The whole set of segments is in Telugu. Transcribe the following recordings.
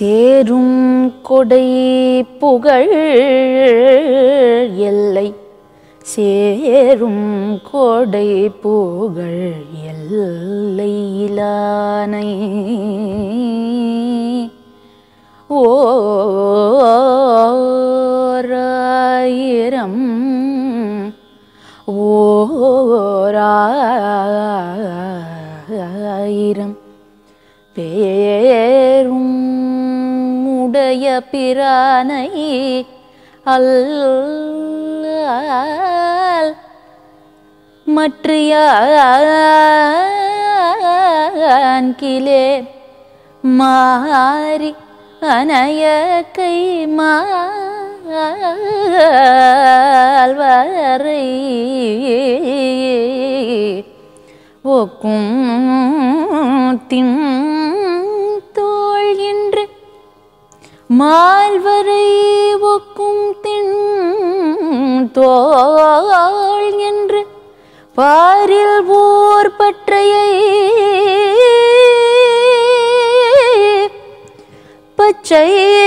சேரும் கொடை புகழ் எல்லை சேரும் கொடை புகழ் எல்லை இலானை ஓராயிரம் ஓராயிரம் பேரும் உடைய பிரானை அல்லால் மற்றையான் கிலே மாறி அனைய கை மால்வரை ஒக்கும் தின் தோள் என்று மால்வரை ஒக்கும் தின் தோள் என்று பாரில் ஓர் பற்றையை பச்சை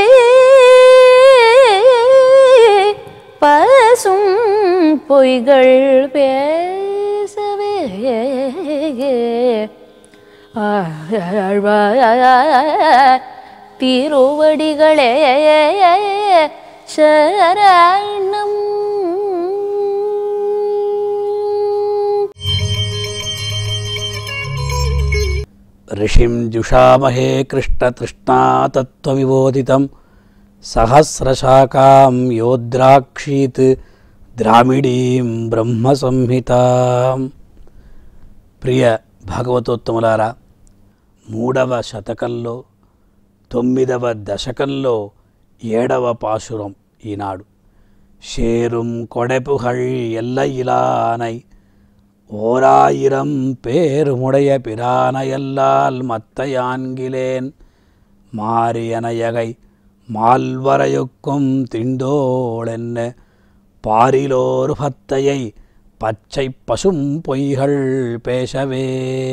பசும் பொய்கள் பேசவே ஆழ்வார் திருவடிகளே சரணம் ऋषिं जुषामहे कृष्णतृष्णातत्त्वविबोधितं सहस्रशाखां योद्राक्षीत् ద్రామిడీం బ్రహ్మ సంహితాం ప్రియ భాగవతోత్తములారా మూడవ శతకంలో తొమ్మిదవ దశకంలో ఏడవ పాశురం ఈనాడు షేరుం కొడెపుహళ్ ఎల్ల ఇలానై ஓராயிரம் பேருமுடைய பிரானையல்லால் மத்தையான்கிலேன் மாரியனையகை மால்வரையுக்கும் திண்டோளென்ன பாரிலோர் பத்தையை பச்சை பசும் பொய்கள் பேசவே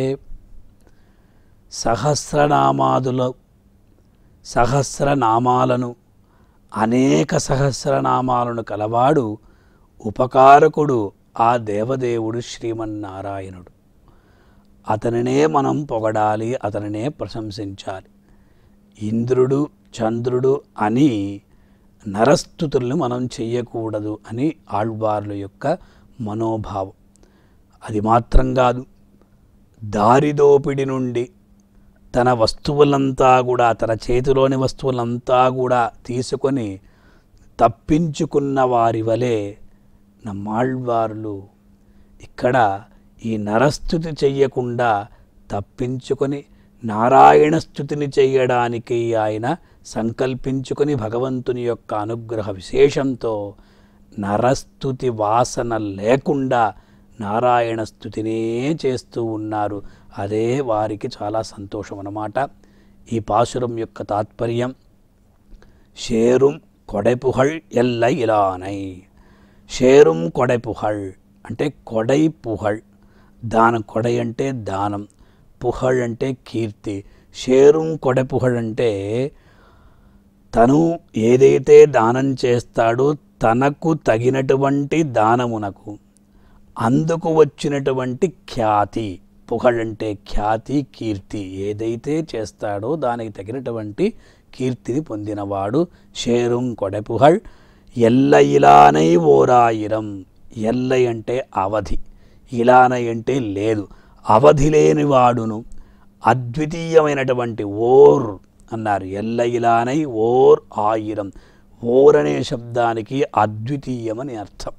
సహస్రనామాదుల సహస్రనామాలను అనేక సహస్రనామాలను కలవాడు ఉపకారకుడు ఆ దేవదేవుడు శ్రీమన్నారాయణుడు అతనినే మనం పొగడాలి అతనినే ప్రశంసించాలి ఇంద్రుడు చంద్రుడు అని నరస్థుతుల్ని మనం చెయ్యకూడదు అని ఆళ్వార్ల యొక్క మనోభావం అది మాత్రం కాదు దారిదోపిడి నుండి తన వస్తువులంతా కూడా తన చేతిలోని వస్తువులంతా కూడా తీసుకొని తప్పించుకున్న వారి వలె నమ్మాళ్వార్లు ఇక్కడ ఈ నరస్థుతి చెయ్యకుండా తప్పించుకొని నారాయణ స్థుతిని చెయ్యడానికి ఆయన సంకల్పించుకొని భగవంతుని యొక్క అనుగ్రహ విశేషంతో నరస్థుతి వాసన లేకుండా నారాయణ స్థుతినే చేస్తూ ఉన్నారు అదే వారికి చాలా సంతోషం అన్నమాట ఈ పాసురం యొక్క తాత్పర్యం షేరుం కొడెపుహళ్ ఎల్ల ఇలానై షేరుం కొడెపుహళ్ అంటే కొడై పుహళ్ దానం కొడై అంటే దానం పుహళ్ అంటే కీర్తి షేరుం కొడెపుహళ్ అంటే తను ఏదైతే దానం చేస్తాడో తనకు తగినటువంటి దానమునకు అందుకు వచ్చినటువంటి ఖ్యాతి పుగళంటే ఖ్యాతి కీర్తి ఏదైతే చేస్తాడో దానికి తగినటువంటి కీర్తిని పొందినవాడు షేరుం కొడెపుహళ్ ఎల్ల ఇలానై ఓరాయిరం ఎల్లై అంటే అవధి ఇలానై అంటే లేదు అవధి లేని వాడును అద్వితీయమైనటువంటి ఓర్ అన్నారు ఎల్ల ఇలానై ఓర్ ఆయిరం ఓర్ అనే శబ్దానికి అద్వితీయమని అర్థం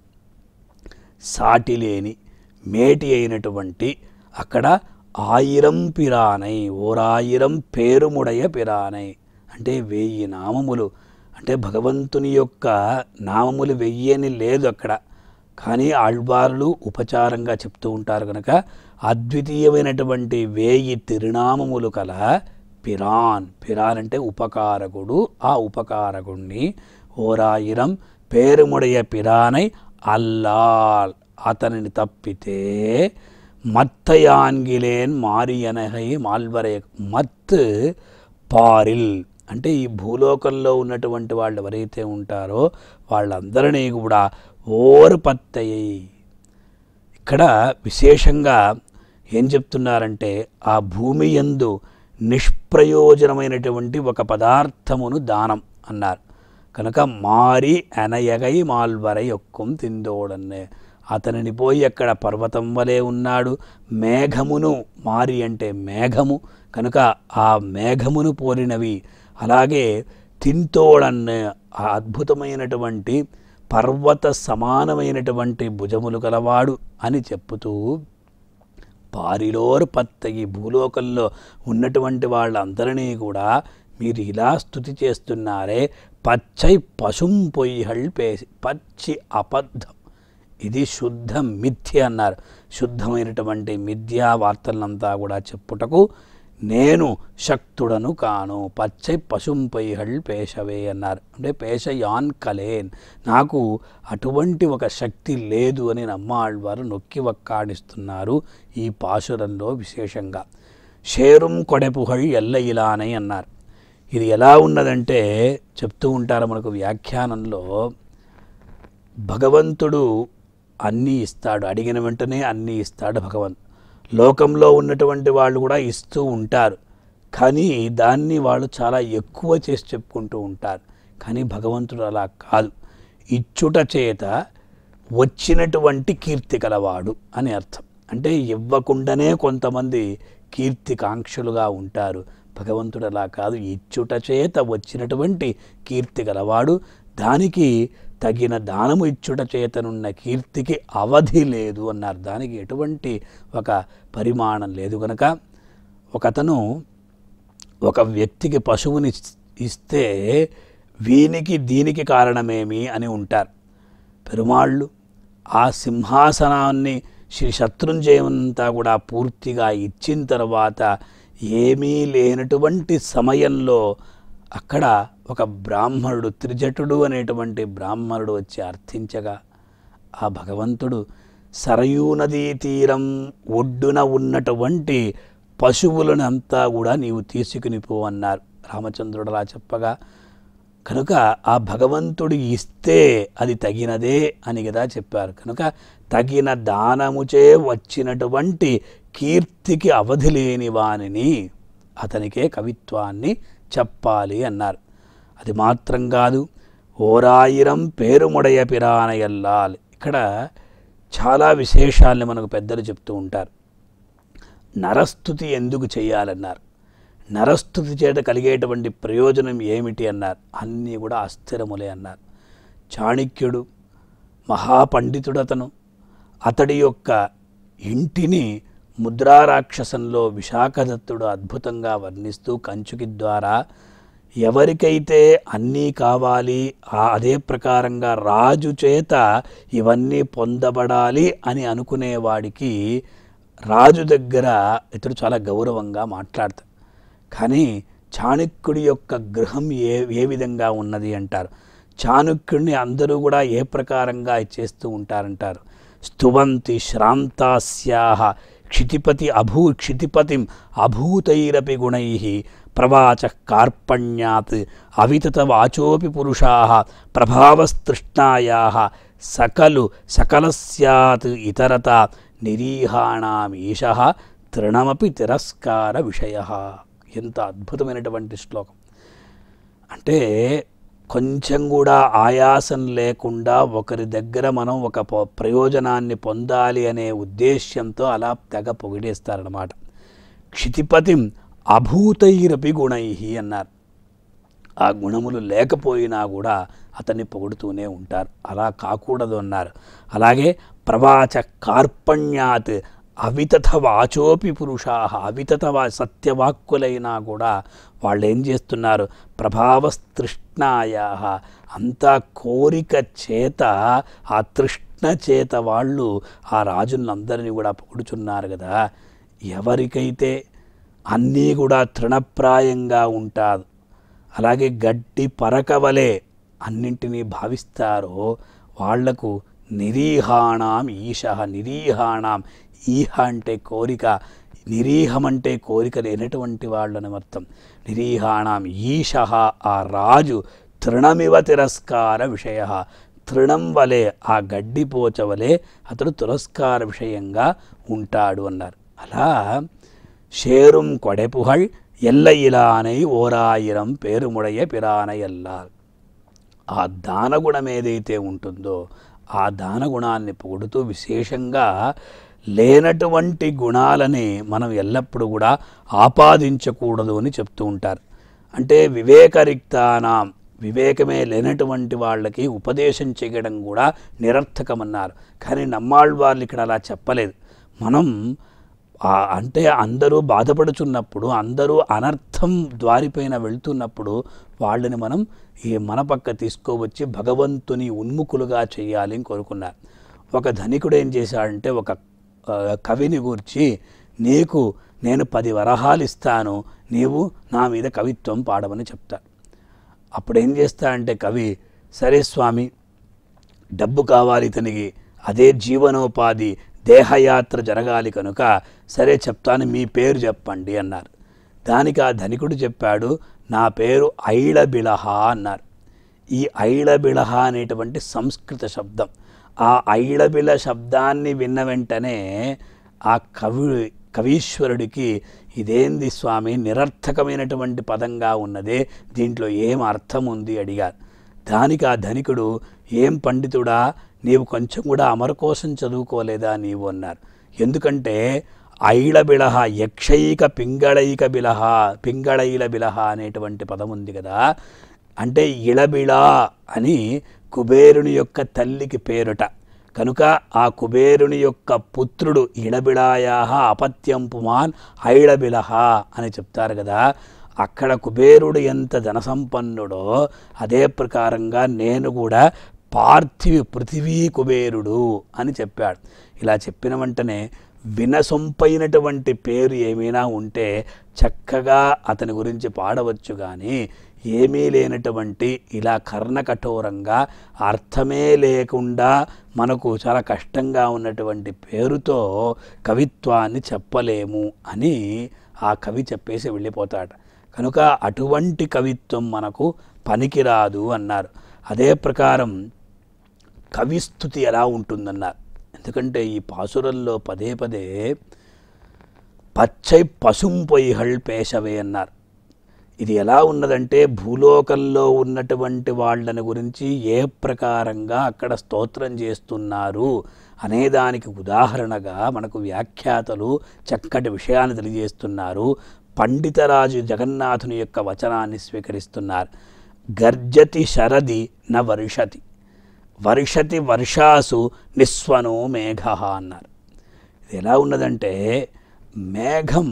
సాటి లేని మేటి అయినటువంటి అక్కడ ఆయిరం పిరానై ఓరాయిరం పేరుముడయ పిరానై అంటే వెయ్యి నామములు అంటే భగవంతుని యొక్క నామములు వెయ్యని లేదు అక్కడ కానీ ఆళ్వార్లు ఉపచారంగా చెప్తూ ఉంటారు కనుక అద్వితీయమైనటువంటి వేయి తిరునామములు కల పిరాన్ పిరాన్ అంటే ఉపకారకుడు ఆ ఉపకారకుణ్ణి ఓరాయిరం పేరుముడయ పిరానై అల్లాల్ అతనిని తప్పితే మత్తయాన్గిలేన్ మారియనహై మాల్వరే మత్ పారిల్ అంటే ఈ భూలోకంలో ఉన్నటువంటి వాళ్ళు ఎవరైతే ఉంటారో వాళ్ళందరినీ కూడా ఓర్పత్తయ్యి ఇక్కడ విశేషంగా ఏం చెప్తున్నారంటే ఆ భూమి యందు నిష్ప్రయోజనమైనటువంటి ఒక పదార్థమును దానం అన్నారు కనుక మారి అనయగై మాల్వరై ఒక్కం తిందోడన్నే అతనిని పోయి అక్కడ పర్వతం వలె ఉన్నాడు మేఘమును మారి అంటే మేఘము కనుక ఆ మేఘమును పోలినవి అలాగే తింతోడన్నే ఆ అద్భుతమైనటువంటి పర్వత సమానమైనటువంటి భుజములు గలవాడు అని చెప్పుతూ పారిలోర్ పత్తగి భూలోకంలో ఉన్నటువంటి వాళ్ళందరినీ కూడా మీరు ఇలా స్థుతి చేస్తున్నారే పచ్చై పశుం పొయ్యిహళ్ పేసి పచ్చి అబద్ధం ఇది శుద్ధ మిథ్య అన్నారు శుద్ధమైనటువంటి మిథ్యా వార్తలంతా కూడా చెప్పుటకు నేను శక్తుడను కాను పచ్చై పశుంపైహళ్ పేషవే అన్నారు అంటే పేష యాన్ కలేన్ నాకు అటువంటి ఒక శక్తి లేదు అని నమ్మాళ్వారు నొక్కి వక్కాడిస్తున్నారు ఈ పాశురంలో విశేషంగా షేరుం కొడెపుహళ్ ఎల్ల ఇలానై అన్నారు ఇది ఎలా ఉన్నదంటే చెప్తూ ఉంటారు మనకు వ్యాఖ్యానంలో భగవంతుడు అన్నీ ఇస్తాడు అడిగిన వెంటనే అన్నీ ఇస్తాడు భగవంత్ లోకంలో ఉన్నటువంటి వాళ్ళు కూడా ఇస్తూ ఉంటారు కానీ దాన్ని వాళ్ళు చాలా ఎక్కువ చేసి చెప్పుకుంటూ ఉంటారు కానీ భగవంతుడు అలా కాదు ఇచ్చుట చేత వచ్చినటువంటి కీర్తి కలవాడు అని అర్థం అంటే ఇవ్వకుండానే కొంతమంది కీర్తి కాంక్షలుగా ఉంటారు భగవంతుడు అలా కాదు ఇచ్చుట చేత వచ్చినటువంటి కీర్తి గలవాడు దానికి తగిన దానము ఇచ్చుట చేతనున్న కీర్తికి అవధి లేదు అన్నారు దానికి ఎటువంటి ఒక పరిమాణం లేదు కనుక ఒకతను ఒక వ్యక్తికి పశువుని ఇస్తే వీనికి దీనికి కారణమేమి అని ఉంటారు పెరుమాళ్ళు ఆ సింహాసనాన్ని శ్రీ శత్రుంజయంతా కూడా పూర్తిగా ఇచ్చిన తర్వాత ఏమీ లేనటువంటి సమయంలో అక్కడ ఒక బ్రాహ్మణుడు త్రిజటుడు అనేటువంటి బ్రాహ్మణుడు వచ్చి అర్థించగా ఆ భగవంతుడు సరయూ నదీ తీరం ఒడ్డున ఉన్నటువంటి పశువులను అంతా కూడా నీవు తీసుకుని పో అన్నారు రామచంద్రుడు అలా చెప్పగా కనుక ఆ భగవంతుడు ఇస్తే అది తగినదే అని కదా చెప్పారు కనుక తగిన దానముచే వచ్చినటువంటి కీర్తికి అవధి లేని వానిని అతనికే కవిత్వాన్ని చెప్పాలి అన్నారు అది మాత్రం కాదు ఓరాయిరం పేరుముడయ పిరానయల్లాల్ ఇక్కడ చాలా విశేషాల్ని మనకు పెద్దలు చెప్తూ ఉంటారు నరస్థుతి ఎందుకు చేయాలన్నారు నరస్థుతి చేత కలిగేటువంటి ప్రయోజనం ఏమిటి అన్నారు అన్నీ కూడా అస్థిరములే అన్నారు చాణక్యుడు మహాపండితుడు అతను అతడి యొక్క ఇంటిని ముద్రారాక్షసంలో విశాఖదత్తుడు అద్భుతంగా వర్ణిస్తూ కంచుకి ద్వారా ఎవరికైతే అన్నీ కావాలి ఆ అదే ప్రకారంగా రాజు చేత ఇవన్నీ పొందబడాలి అని అనుకునేవాడికి రాజు దగ్గర ఇతడు చాలా గౌరవంగా మాట్లాడతాడు కానీ చాణక్యుడి యొక్క గృహం ఏ ఏ విధంగా ఉన్నది అంటారు చాణక్యుడిని అందరూ కూడా ఏ ప్రకారంగా చేస్తూ ఉంటారంటారు స్తువంతి శ్రాంతాస్యాహ క్షితిపతి అభూ క్షితిపతిం అభూతైరపి గుణై ప్రవాచ కార్పణ్యాత్ అవితత వాచోపి పురుషా ప్రభావస్తృష్ణాయా సకలు సకలస్యాత్ ఇతరత నిరీహాణామీశ తృణమపి తిరస్కార విషయ ఎంత అద్భుతమైనటువంటి శ్లోకం అంటే కొంచెం కూడా ఆయాసం లేకుండా ఒకరి దగ్గర మనం ఒక ప- ప్రయోజనాన్ని పొందాలి అనే ఉద్దేశ్యంతో అలా తెగ పొగిడేస్తారనమాట క్షితిపతిం అభూతైరపి గుణై అన్నారు ఆ గుణములు లేకపోయినా కూడా అతన్ని పొగుడుతూనే ఉంటారు అలా కాకూడదు అన్నారు అలాగే ప్రవాచ కార్పణ్యాత్ అవితథ వాచోపి పురుషా అవితథ వా సత్యవాక్కులైనా కూడా వాళ్ళు ఏం చేస్తున్నారు ప్రభావస్తృష్ణాయా అంతా కోరిక చేత ఆ తృష్ణ చేత వాళ్ళు ఆ రాజులందరినీ కూడా పొగుడుచున్నారు కదా ఎవరికైతే అన్నీ కూడా తృణప్రాయంగా ఉంటారు అలాగే గడ్డి పరకవలే అన్నింటినీ భావిస్తారో వాళ్లకు నిరీహాణం ఈశ నిరీహాణం ఈహ అంటే కోరిక నిరీహం అంటే కోరిక లేనటువంటి వాళ్ళని అర్థం నిరీహాణం ఈశ ఆ రాజు తృణమివ తిరస్కార విషయ తృణం వలె ఆ గడ్డిపోచ వలె అతడు తిరస్కార విషయంగా ఉంటాడు అన్నారు అలా షేరుం కొడెపుహళ్ ఎల్ల ఇలానై ఓరాయిరం పేరుముడయ పిరాన ఎల్లార్ ఆ దానగుణం ఏదైతే ఉంటుందో ఆ దానగుణాన్ని పొగుడుతూ విశేషంగా లేనటువంటి గుణాలని మనం ఎల్లప్పుడూ కూడా ఆపాదించకూడదు అని చెప్తూ ఉంటారు అంటే వివేకరిక్తానాం వివేకమే లేనటువంటి వాళ్ళకి ఉపదేశం చేయడం కూడా నిరర్థకమన్నారు కానీ నమ్మాళ్ళు వాళ్ళు ఇక్కడ అలా చెప్పలేదు మనం ఆ అంటే అందరూ బాధపడుచున్నప్పుడు అందరూ అనర్థం ద్వారిపైన వెళ్తున్నప్పుడు వాళ్ళని మనం ఈ మన పక్క తీసుకోవచ్చి భగవంతుని ఉన్ముఖులుగా చేయాలి అని కోరుకున్నారు ఒక ధనికుడు ఏం చేశాడంటే ఒక ఆ, కవిని గూర్చి నీకు నేను పది వరహాలు ఇస్తాను నీవు నా మీద కవిత్వం పాడమని చెప్తాడు అప్పుడు ఏం చేస్తాడంటే కవి సరే స్వామి డబ్బు కావాలి ఇతనికి అదే జీవనోపాధి దేహయాత్ర జరగాలి కనుక సరే చెప్తాను మీ పేరు చెప్పండి అన్నారు దానికి ఆ ధనికుడు చెప్పాడు నా పేరు ఐళబిళహ అన్నారు ఈ ఐళబిళహ అనేటువంటి సంస్కృత శబ్దం ఆ ఐళబిళ శబ్దాన్ని విన్న వెంటనే ఆ కవి కవీశ్వరుడికి ఇదేంది స్వామి నిరర్థకమైనటువంటి పదంగా ఉన్నదే దీంట్లో ఏం అర్థం ఉంది అడిగారు దానికి ఆ ధనికుడు ఏం పండితుడా నీవు కొంచెం కూడా అమర కోసం చదువుకోలేదా నీవు అన్నారు ఎందుకంటే ఐళబిళహ యక్షైక పింగళైక బిలహ పింగళైల బిలహ అనేటువంటి పదం ఉంది కదా అంటే ఇళబిళ అని కుబేరుని యొక్క తల్లికి పేరుట కనుక ఆ కుబేరుని యొక్క పుత్రుడు ఇళబిళాయా అపత్యం పుమాన్ ఐళబిలహ అని చెప్తారు కదా అక్కడ కుబేరుడు ఎంత ధనసంపన్నుడో అదే ప్రకారంగా నేను కూడా పార్థివి పృథివీ కుబేరుడు అని చెప్పాడు ఇలా చెప్పిన వెంటనే వినసొంపైనటువంటి పేరు ఏమైనా ఉంటే చక్కగా అతని గురించి పాడవచ్చు కానీ ఏమీ లేనటువంటి ఇలా కర్ణకఠోరంగా అర్థమే లేకుండా మనకు చాలా కష్టంగా ఉన్నటువంటి పేరుతో కవిత్వాన్ని చెప్పలేము అని ఆ కవి చెప్పేసి వెళ్ళిపోతాడు కనుక అటువంటి కవిత్వం మనకు పనికిరాదు అన్నారు అదే ప్రకారం కవిస్థుతి ఎలా ఉంటుందన్నారు ఎందుకంటే ఈ పాసురంలో పదే పదే పచ్చై పసుంపొయ్హళ్ పేషవే అన్నారు ఇది ఎలా ఉన్నదంటే భూలోకంలో ఉన్నటువంటి వాళ్ళని గురించి ఏ ప్రకారంగా అక్కడ స్తోత్రం చేస్తున్నారు అనేదానికి ఉదాహరణగా మనకు వ్యాఖ్యాతలు చక్కటి విషయాన్ని తెలియజేస్తున్నారు పండితరాజు జగన్నాథుని యొక్క వచనాన్ని స్వీకరిస్తున్నారు గర్జతి శరది న వర్షతి వర్షతి వర్షాసు నిస్వనో మేఘ అన్నారు ఇది ఎలా ఉన్నదంటే మేఘం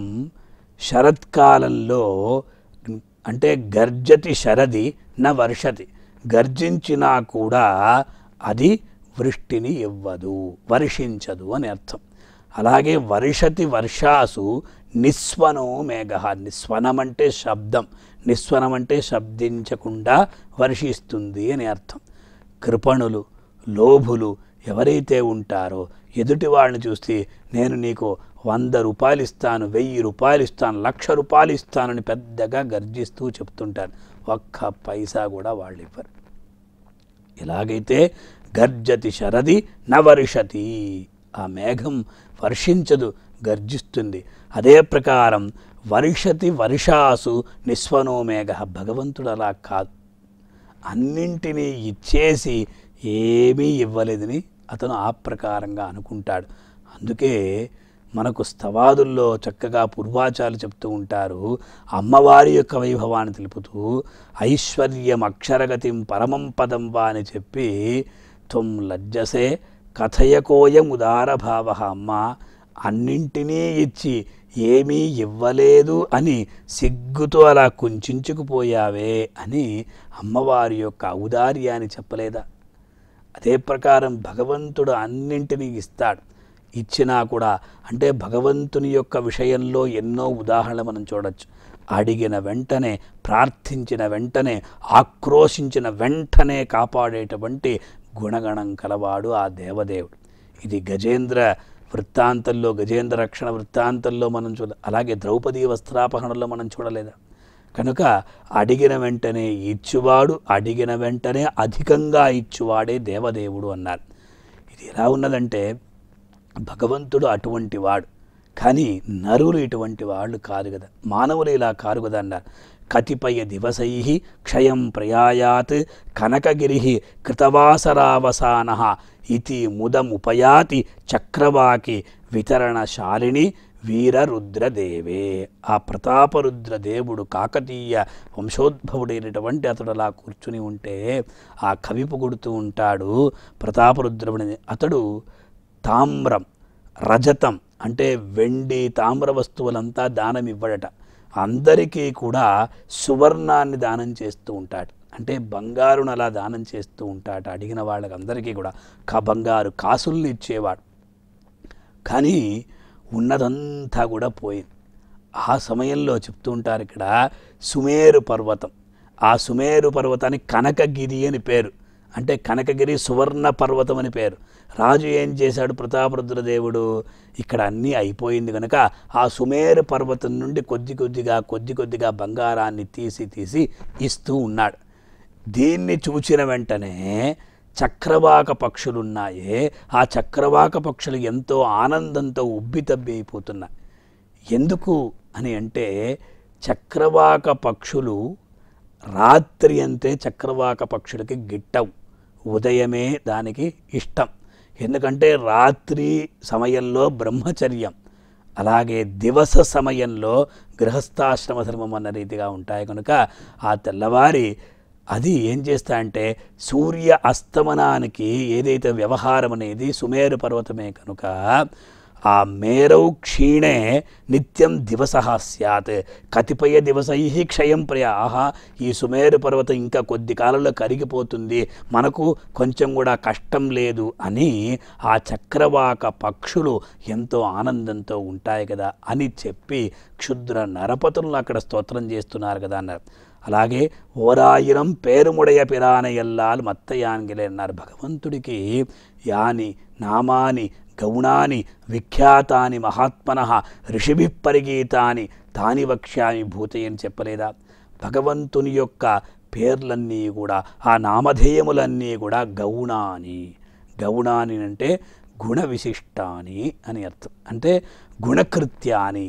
శరత్కాలంలో అంటే గర్జతి శరది న వర్షతి గర్జించినా కూడా అది వృష్టిని ఇవ్వదు వర్షించదు అని అర్థం అలాగే వర్షతి వర్షాసు నిస్వనో మేఘ నిస్వనం అంటే శబ్దం నిస్వనం అంటే శబ్దించకుండా వర్షిస్తుంది అని అర్థం కృపణులు లోభులు ఎవరైతే ఉంటారో ఎదుటి వాళ్ళని చూసి నేను నీకు వంద రూపాయలు ఇస్తాను వెయ్యి రూపాయలు ఇస్తాను లక్ష రూపాయలు ఇస్తానని పెద్దగా గర్జిస్తూ చెప్తుంటారు ఒక్క పైసా కూడా వాళ్ళు ఇవ్వరు ఎలాగైతే గర్జతి శరది నవర్షతి ఆ మేఘం వర్షించదు గర్జిస్తుంది అదే ప్రకారం వర్షతి వర్షాసు నిస్వనో మేఘ భగవంతుడు అలా కాదు అన్నింటినీ ఇచ్చేసి ఏమీ ఇవ్వలేదని అతను ఆ ప్రకారంగా అనుకుంటాడు అందుకే మనకు స్తవాదుల్లో చక్కగా పూర్వాచార్యులు చెప్తూ ఉంటారు అమ్మవారి యొక్క వైభవాన్ని తెలుపుతూ ఐశ్వర్యం అక్షరగతిం పరమం పదం వా అని చెప్పి త్వం లజ్జసే కథయకోయం ఉదారభావ అమ్మ అన్నింటినీ ఇచ్చి ఏమీ ఇవ్వలేదు అని సిగ్గుతో అలా కుంచుకుపోయావే అని అమ్మవారి యొక్క ఔదార్యాన్ని చెప్పలేదా అదే ప్రకారం భగవంతుడు అన్నింటినీ ఇస్తాడు ఇచ్చినా కూడా అంటే భగవంతుని యొక్క విషయంలో ఎన్నో ఉదాహరణలు మనం చూడొచ్చు అడిగిన వెంటనే ప్రార్థించిన వెంటనే ఆక్రోశించిన వెంటనే కాపాడేటువంటి గుణగణం కలవాడు ఆ దేవదేవుడు ఇది గజేంద్ర వృత్తాంతంలో గజేంద్ర రక్షణ వృత్తాంతంలో మనం చూడ అలాగే ద్రౌపదీ వస్త్రాపహరణలో మనం చూడలేదా కనుక అడిగిన వెంటనే ఇచ్చువాడు అడిగిన వెంటనే అధికంగా ఇచ్చువాడే దేవదేవుడు అన్నారు ఇది ఎలా ఉన్నదంటే భగవంతుడు అటువంటి వాడు కానీ నరులు ఇటువంటి వాళ్ళు కాదు కదా మానవులు ఇలా కారు కదా అన్నారు కతిపయ దివసై క్షయం ప్రయాయాత్ కనకగిరి కృతవాసరావసాన ఇతి ముదముపయాతి చక్రవాకి వితరణశాలిని వీరరుద్రదేవే ఆ ప్రతాపరుద్రదేవుడు కాకతీయ వంశోద్భవుడైనటువంటి అతడు అలా కూర్చుని ఉంటే ఆ కవి పొగుడుతూ ఉంటాడు ప్రతాపరుద్రుడిని అతడు తామ్రం రజతం అంటే వెండి తామ్ర వస్తువులంతా దానం ఇవ్వడట అందరికీ కూడా సువర్ణాన్ని దానం చేస్తూ ఉంటాడు అంటే బంగారును అలా దానం చేస్తూ ఉంటాడు అడిగిన వాళ్ళకి అందరికీ కూడా కా బంగారు కాసుల్ని ఇచ్చేవాడు కానీ ఉన్నదంతా కూడా పోయింది ఆ సమయంలో చెప్తూ ఉంటారు ఇక్కడ సుమేరు పర్వతం ఆ సుమేరు పర్వతానికి కనకగిరి అని పేరు అంటే కనకగిరి సువర్ణ పర్వతం అని పేరు రాజు ఏం చేశాడు ప్రతాపరుద్రదేవుడు ఇక్కడ అన్నీ అయిపోయింది కనుక ఆ సుమేరు పర్వతం నుండి కొద్ది కొద్దిగా కొద్ది కొద్దిగా బంగారాన్ని తీసి తీసి ఇస్తూ ఉన్నాడు దీన్ని చూచిన వెంటనే చక్రవాక పక్షులున్నాయే ఆ చక్రవాక పక్షులు ఎంతో ఆనందంతో ఉబ్బితబ్బి అయిపోతున్నాయి ఎందుకు అని అంటే చక్రవాక పక్షులు రాత్రి అంటే చక్రవాక పక్షులకి గిట్టవు ఉదయమే దానికి ఇష్టం ఎందుకంటే రాత్రి సమయంలో బ్రహ్మచర్యం అలాగే దివస సమయంలో గృహస్థాశ్రమ ధర్మం అన్న రీతిగా ఉంటాయి కనుక ఆ తెల్లవారి అది ఏం చేస్తా అంటే సూర్య అస్తమనానికి ఏదైతే వ్యవహారం అనేది సుమేరు పర్వతమే కనుక ఆ మేరౌ క్షీణే నిత్యం దివస స్యాత్ కతిపయ దివసై క్షయం ప్రియ ఆహా ఈ సుమేరు పర్వతం ఇంకా కొద్ది కాలంలో కరిగిపోతుంది మనకు కొంచెం కూడా కష్టం లేదు అని ఆ చక్రవాక పక్షులు ఎంతో ఆనందంతో ఉంటాయి కదా అని చెప్పి క్షుద్ర నరపతులను అక్కడ స్తోత్రం చేస్తున్నారు కదా అన్నారు అలాగే ఓరాయిరం పేరుముడయ పిరాన ఎల్లాలు మత్తయాన్గిలే అన్నారు భగవంతుడికి యాని నామాని గౌణాని విఖ్యాతాని మహాత్మన ఋషిభి పరిగీతాని తాని వక్ష్యామి భూతయని చెప్పలేదా భగవంతుని యొక్క పేర్లన్నీ కూడా ఆ నామధేయములన్నీ కూడా గౌణాని గౌణాని అంటే గుణ విశిష్టాని అని అర్థం అంటే గుణకృత్యాని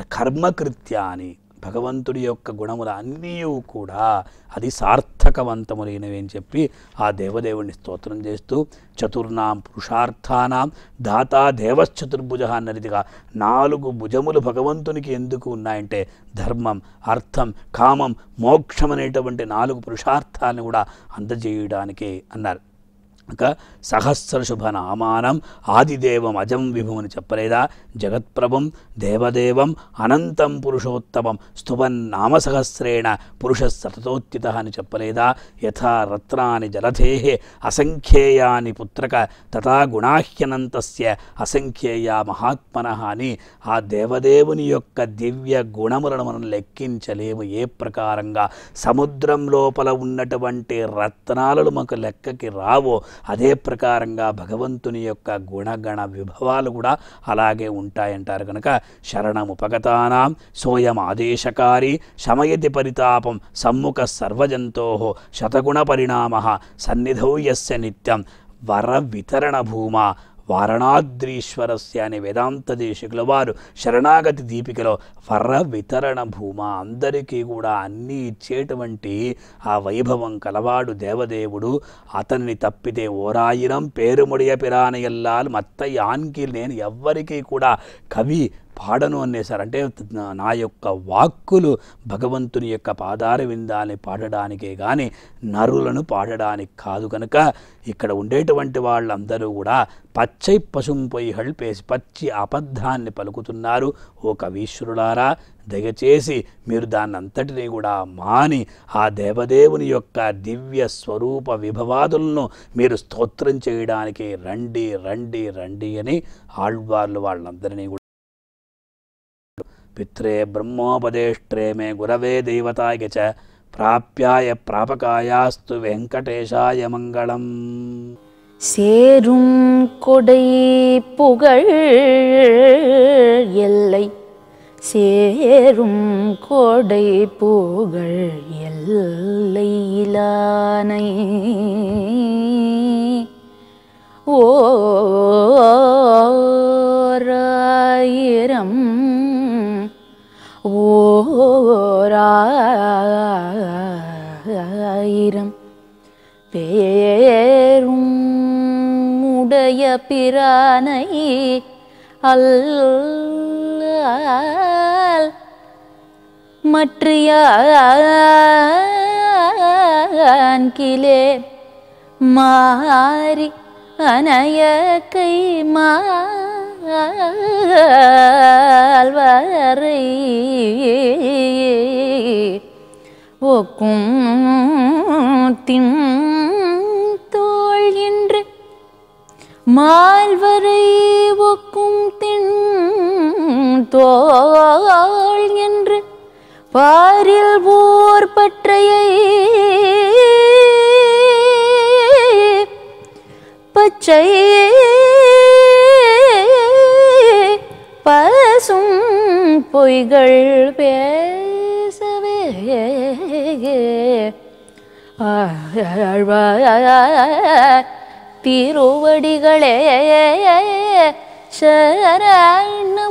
కర్మకృత్యాని భగవంతుడి యొక్క గుణములు అన్నీ కూడా అది సార్థకవంతములైనవి అని చెప్పి ఆ దేవదేవుడిని స్తోత్రం చేస్తూ చతుర్నాం పురుషార్థానాం దాతా దేవశ్చతుర్భుజ అన్నదిగా నాలుగు భుజములు భగవంతునికి ఎందుకు ఉన్నాయంటే ధర్మం అర్థం కామం మోక్షం అనేటువంటి నాలుగు పురుషార్థాలను కూడా అందజేయడానికే అన్నారు ఇంకా సహస్ర శుభ నామానం ఆదిదేవం అజం విభుం అని చెప్పలేదా జగత్ప్రభం దేవదేవం అనంతం పురుషోత్తమం స్తువన్ నామసహస్రేణ పురుష సతతోత్తిత అని చెప్పలేదా యథా రత్నాని జలధే అసంఖ్యేయాని పుత్రక తథా గుణాహ్యనంతస్య అసంఖ్యేయ మహాత్మన అని ఆ దేవదేవుని యొక్క దివ్య గుణములను మనం లెక్కించలేము ఏ ప్రకారంగా సముద్రం లోపల ఉన్నటువంటి రత్నాలను మనకు లెక్కకి రావో అదే ప్రకారంగా భగవంతుని యొక్క గుణగణ విభవాలు కూడా అలాగే ఉంటాయంటారు కనుక శరణముపగతానాం సోయం ఆదేశకారి శమయతి పరితాపం సమ్ముఖ సర్వజంతో శతగుణ పరిణామ సన్నిధౌ యస్య నిత్యం వర వితరణ భూమా వారణాద్రీశ్వరస్య అనే వేదాంత దేశికుల వారు శరణాగతి దీపికలో వర వితరణ భూమ అందరికీ కూడా అన్నీ ఇచ్చేటువంటి ఆ వైభవం కలవాడు దేవదేవుడు అతన్ని తప్పితే ఓరాయిరం పేరుముడియ పిరానయల్లాలు మత్త యాన్కి నేను ఎవ్వరికీ కూడా కవి పాడను అనేసారు అంటే నా యొక్క వాక్కులు భగవంతుని యొక్క పాదార విందాన్ని పాడడానికే కానీ నరులను పాడడానికి కాదు కనుక ఇక్కడ ఉండేటువంటి వాళ్ళందరూ కూడా పచ్చై పశుంపొయ్యళ్ళు పేసి పచ్చి అబద్ధాన్ని పలుకుతున్నారు ఓ కవీశ్వరులారా దయచేసి మీరు దాన్నంతటినీ కూడా మాని ఆ దేవదేవుని యొక్క దివ్య స్వరూప విభవాదులను మీరు స్తోత్రం చేయడానికి రండి రండి రండి అని ఆళ్వార్లు వాళ్ళందరినీ కూడా పిత్రే బ్రహ్మోపదేష్ట్రే మే గురవే దేవతాయ చ ప్రాప్యాయ ప్రాపకాయాస్తు వెంకటేశాయ మంగళం சேரும் கொடை புகழ் எல்லை சேரும் கொடை புகழ் எல்லை இலானை ஓராயிரம் ஓராயிரம் பேரும் உடைய பிரானை அல்லால் மற்றையான் கிலே மாறி அனைய கை மால்வரை ஒக்கும் தின் தோள் என்று மால்வரை ஒக்கும் தின் தோள் என்று பாரில் ஓர் பற்றையை பச்சை பசும் பொய்கள் பேசவே ஆழ்வார் திருவடிகளே சரணம்